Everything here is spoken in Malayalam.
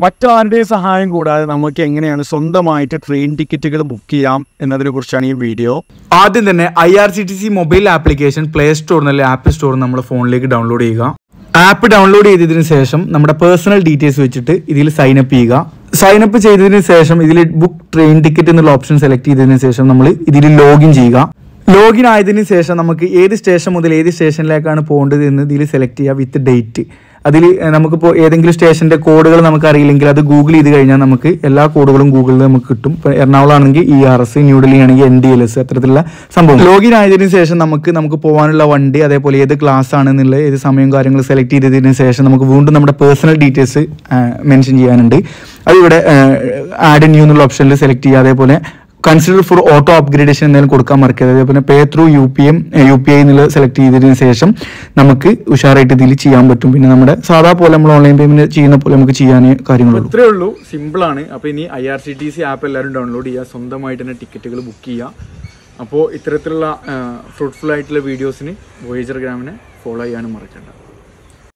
മറ്റാരുടെയും സഹായം കൂടാതെ നമുക്ക് എങ്ങനെയാണ് സ്വന്തമായിട്ട് ട്രെയിൻ ടിക്കറ്റുകൾ ബുക്ക് ചെയ്യാം എന്നതിനെ കുറിച്ചാണ് ഈ വീഡിയോ ആദ്യം തന്നെ I R C T C mobile application play സ്റ്റോറിൽ അല്ലെങ്കിൽ ആപ്പ് സ്റ്റോറിൽ നമ്മുടെ ഫോണിലേക്ക് ഡൗൺലോഡ് ചെയ്യുക ആപ്പ് ഡൗൺലോഡ് ചെയ്തതിന് ശേഷം നമ്മുടെ പേഴ്സണൽ ഡീറ്റെയിൽസ് വെച്ചിട്ട് ഇതിൽ സൈൻ അപ്പ് ചെയ്യുക സൈൻ അപ്പ് ചെയ്തതിന് ശേഷം ഇതിൽ ബുക്ക് ട്രെയിൻ ടിക്കറ്റ് എന്നുള്ള ഓപ്ഷൻ സെലക്ട് ചെയ്തതിന് ശേഷം നമ്മൾ ഇതിൽ ലോഗിൻ ചെയ്യുക ലോഗിൻ ആയതിനു ശേഷം നമുക്ക് ഏത് സ്റ്റേഷൻ മുതൽ ഏത് സ്റ്റേഷനിലേക്കാണ് പോകേണ്ടത് എന്ന് ഇതിൽ സെലക്ട് ചെയ്യുക വിത്ത് ഡേറ്റ് അതിൽ നമുക്കിപ്പോൾ ഏതെങ്കിലും സ്റ്റേഷന്റെ കോഡുകൾ നമുക്ക് അറിയില്ലെങ്കിൽ അത് ഗൂഗിൾ ചെയ്ത് കഴിഞ്ഞാൽ നമുക്ക് എല്ലാ കോഡുകളും ഗൂഗിളിൽ നമുക്ക് കിട്ടും ഇപ്പോൾ എറണാകുളം ആണെങ്കിൽ ഇ ആർ എസ് ന്യൂഡൽഹി ആണെങ്കിൽ എൻ ഡി എൽ എസ് അത്തരത്തിലുള്ള സംഭവം ലോഗിൻ ആയതിനു ശേഷം നമുക്ക് നമുക്ക് പോകാനുള്ള വണ്ടി അതേപോലെ ഏത് ക്ലാസ് ആണെന്നുള്ള ഏത് സമയം കാര്യങ്ങൾ സെലക്ട് ചെയ്തതിന് ശേഷം നമുക്ക് വീണ്ടും നമ്മുടെ പേഴ്സണൽ ഡീറ്റെയിൽസ് മെൻഷൻ ചെയ്യാനുണ്ട് അതിവിടെ ആഡ് ന്യൂ എന്നുള്ള ഓപ്ഷനിൽ സെലക്ട് ചെയ്യുക അതേപോലെ കൺസിഡർ ഫോർ ഓട്ടോ അപ്ഗ്രേഡേഷൻ എന്തെങ്കിലും കൊടുക്കാൻ മറക്കരുത് അതേപോലെ pay through U P M U P I എന്നുള്ള സെലക്ട് ചെയ്തതിന് ശേഷം നമുക്ക് ഉഷാറായിട്ട് ഇതിൽ ചെയ്യാൻ പറ്റും പിന്നെ നമ്മുടെ സാധാ പോലെ നമ്മൾ ഓൺലൈൻ പേയ്മെന്റ് ചെയ്യുന്ന പോലെ നമുക്ക് ചെയ്യാൻ കാര്യങ്ങളുള്ളൂ ഇത്രേ ഉള്ളൂ സിമ്പിൾ ആണ് അപ്പോൾ ഇനി I R C T C app എല്ലാവരും ഡൗൺലോഡ് ചെയ്യുക സ്വന്തമായിട്ട് തന്നെ ടിക്കറ്റുകൾ ബുക്ക് ചെയ്യുക അപ്പോൾ ഇത്തരത്തിലുള്ള ഫ്രൂട്ട്ഫുൾ ആയിട്ടുള്ള വീഡിയോസിന് വോയേജർ ഗ്രാമിനെ ഫോളോ ചെയ്യാനും മറക്കണ്ട